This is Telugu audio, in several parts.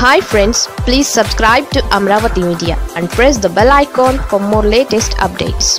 hi friends please subscribe to Amaravati media and press the bell icon for more latest updates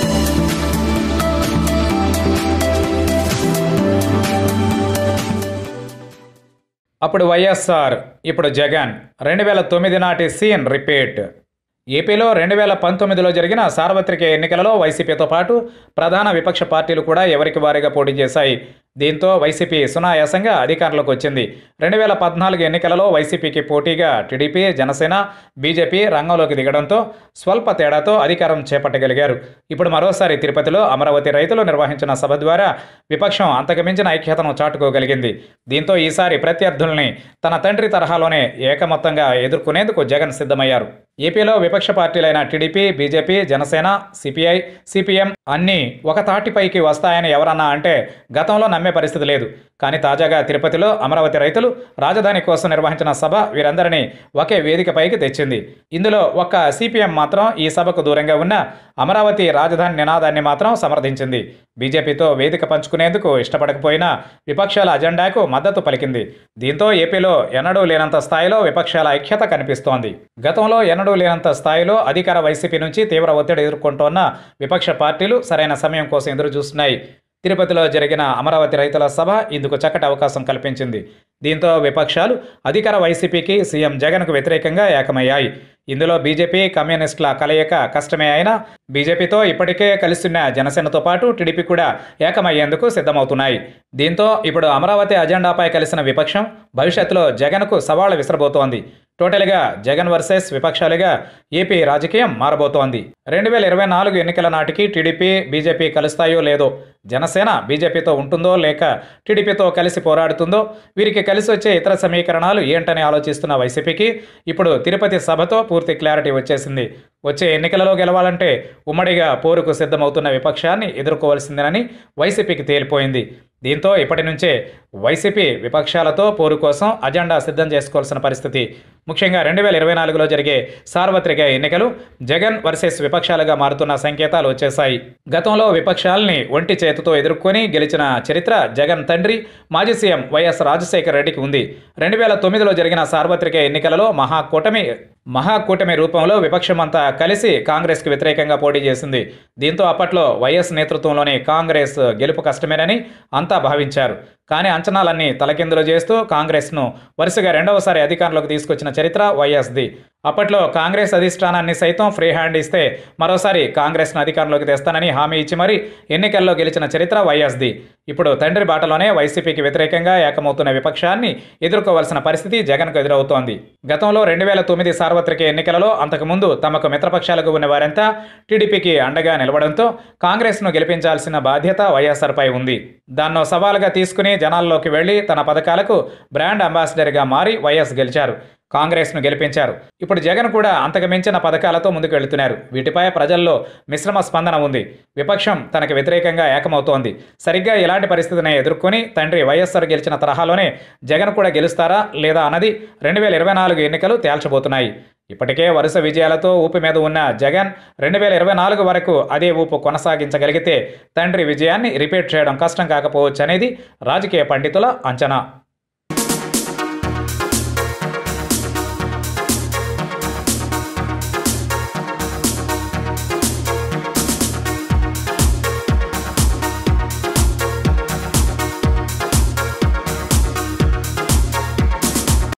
అప్పుడు వైఎస్ఆర్ ఇప్పుడు జగన్ రెండు వేల తొమ్మిది నాటి సీన్ రిపీట్ ఏపీలో రెండు వేల పంతొమ్మిదిలో జరిగిన సార్వత్రిక ఎన్నికలలో వైసీపీతో పాటు ప్రధాన విపక్ష పార్టీలు కూడా ఎవరికి వారీగా పోటీ చేశాయి దీంతో వైసీపీ సునాయాసంగా అధికారంలోకి వచ్చింది రెండు వేల పద్నాలుగు ఎన్నికలలో వైసీపీకి పోటీగా టీడీపీ జనసేన బీజేపీ రంగంలోకి దిగడంతో స్వల్ప తేడాతో అధికారం చేపట్టగలిగారు ఇప్పుడు మరోసారి తిరుపతిలో అమరావతి రైతులు నిర్వహించిన సభ ద్వారా విపక్షం అంతకుమించిన ఐక్యతను చాటుకోగలిగింది దీంతో ఈసారి ప్రత్యర్థుల్ని తన తండ్రి తరహాలోనే ఏకమొత్తంగా ఎదుర్కొనేందుకు జగన్ సిద్ధమయ్యారు ఏపీలో విపక్ష పార్టీలైన TDP BJP Janasena CPI CPM అన్నీ ఒక తాటిపైకి వస్తాయని ఎవరన్నా అంటే గతంలో నమ్మే పరిస్థితి లేదు కానీ తాజాగా తిరుపతిలో అమరావతి రైతులు రాజధాని కోసం నిర్వహించిన సభ వీరందరినీ ఒకే వేదికపైకి తెచ్చింది ఇందులో ఒక్క సిపిఎం మాత్రం ఈ సభకు దూరంగా ఉన్న అమరావతి రాజధాని నినాదాన్ని మాత్రం సమర్థించింది బీజేపీతో వేదిక పంచుకునేందుకు ఇష్టపడకపోయినా విపక్షాల అజెండాకు మద్దతు పలికింది దీంతో ఏపీలో ఎన్నడూ లేనంత స్థాయిలో విపక్షాల ఐక్యత కనిపిస్తోంది గతంలో ఎన్నడూ లేనంత స్థాయిలో అధికార వైసీపీ నుంచి తీవ్ర ఒత్తిడి ఎదుర్కొంటోన్న విపక్ష పార్టీలు సరైన సమయం కోసం ఎదురు చూస్తున్నాయి తిరుపతిలో జరిగిన అమరావతి రైతుల సభ ఇందుకు చక్కటి అవకాశం కల్పించింది దీంతో విపక్షాలు అధికార వైసీపీకి సీఎం జగన్కు వ్యతిరేకంగా ఏకమయ్యాయి ఇందులో బీజేపీ కమ్యూనిస్టుల కలయిక కష్టమే అయినా బీజేపీతో ఇప్పటికే కలిసిన జనసేనతో పాటు టీడీపీ కూడా ఏకమయ్యేందుకు సిద్ధమవుతున్నాయి దీంతో ఇప్పుడు అమరావతి అజెండాపై కలిసిన విపక్షం భవిష్యత్తులో జగన్కు సవాళ్లు విసరబోతోంది టోటల్గా జగన్ వర్సెస్ విపక్షాలుగా ఏపీ రాజకీయం మారబోతోంది రెండు వేల ఇరవై నాలుగు ఎన్నికల నాటికి టీడీపీ బీజేపీ కలుస్తాయో లేదో జనసేన బీజేపీతో ఉంటుందో లేక టీడీపీతో కలిసి పోరాడుతుందో వీరికి కలిసి వచ్చే ఇతర సమీకరణాలు ఏంటని ఆలోచిస్తున్న వైసీపీకి ఇప్పుడు తిరుపతి సభతో పూర్తి క్లారిటీ వచ్చేసింది వచ్చే ఎన్నికలలో గెలవాలంటే ఉమ్మడిగా పోరుకు సిద్ధమవుతున్న విపక్షాన్ని ఎదుర్కోవాల్సిందేనని వైసీపీకి తేలిపోయింది దీంతో ఇప్పటి నుంచే వైసీపీ విపక్షాలతో పోరు కోసం అజెండా సిద్ధం చేసుకోవాల్సిన పరిస్థితి ముఖ్యంగా రెండు వేల ఇరవై నాలుగులో జరిగే సార్వత్రిక ఎన్నికలు జగన్ వర్సెస్ విపక్షాలుగా మారుతున్న సంకేతాలు వచ్చేశాయి గతంలో విపక్షాల్ని ఒంటి చేతితో ఎదుర్కొని గెలిచిన చరిత్ర జగన్ తండ్రి మాజీ సీఎం వైఎస్ రాజశేఖర రెడ్డికి ఉంది రెండు వేల తొమ్మిదిలో జరిగిన సార్వత్రిక ఎన్నికలలో మహాకూటమి మహాకూటమి రూపంలో విపక్షమంతా కలిసి కాంగ్రెస్కి వ్యతిరేకంగా పోటీ చేసింది దీంతో అప్పట్లో వైఎస్ నేతృత్వంలోని కాంగ్రెస్ గెలుపు కష్టమేనని అంతా భావించారు కానీ అంచనాలన్నీ తలకిందులు చేస్తూ కాంగ్రెస్ను వరుసగా రెండవసారి అధికారంలోకి తీసుకొచ్చిన చరిత్ర వైఎస్ది అప్పట్లో కాంగ్రెస్ అధిష్టానాన్ని సైతం ఫ్రీ హ్యాండ్ ఇస్తే మరోసారి కాంగ్రెస్ను అధికారంలోకి తెస్తానని హామీ ఇచ్చి మరీ ఎన్నికల్లో గెలిచిన చరిత్ర వైఎస్ది ఇప్పుడు తండ్రి బాటలోనే వైసీపీకి వ్యతిరేకంగా ఏకమవుతున్న విపక్షాన్ని ఎదుర్కోవాల్సిన పరిస్థితి జగన్కు ఎదురవుతోంది గతంలో రెండు వేల తొమ్మిది సార్వత్రిక ఎన్నికలలో అంతకుముందు తమకు మిత్రపక్షాలకు ఉన్న వారంతా టీడీపీకి అండగా నిలవడంతో కాంగ్రెస్ను గెలిపించాల్సిన బాధ్యత వైఎస్ఆర్పై ఉంది దాన్నో సవాలుగా తీసుకుని జనాల్లోకి వెళ్లి తన పథకాలకు బ్రాండ్ అంబాసిడర్గా మారి వైఎస్ గెలిచారు కాంగ్రెస్ను గెలిపించారు ఇప్పుడు జగన్ కూడా అంతకు మించిన పథకాలతో ముందుకు వెళుతున్నారు వీటిపై ప్రజల్లో మిశ్రమ స్పందన ఉంది విపక్షం తనకు వ్యతిరేకంగా ఏకమవుతోంది సరిగ్గా ఇలాంటి పరిస్థితిని ఎదుర్కొని తండ్రి వైఎస్ఆర్ గెలిచిన తరహాలోనే జగన్ కూడా గెలుస్తారా లేదా అన్నది రెండు వేల ఇరవై నాలుగు ఎన్నికలు తేల్చబోతున్నాయి ఇప్పటికే వరుస విజయాలతో ఊపి మీద ఉన్న జగన్ రెండు వేల ఇరవై నాలుగు వరకు అదే ఊపు కొనసాగించగలిగితే తండ్రి విజయాన్ని రిపీట్ చేయడం కష్టం కాకపోవచ్చు అనేది రాజకీయ పండితుల అంచనా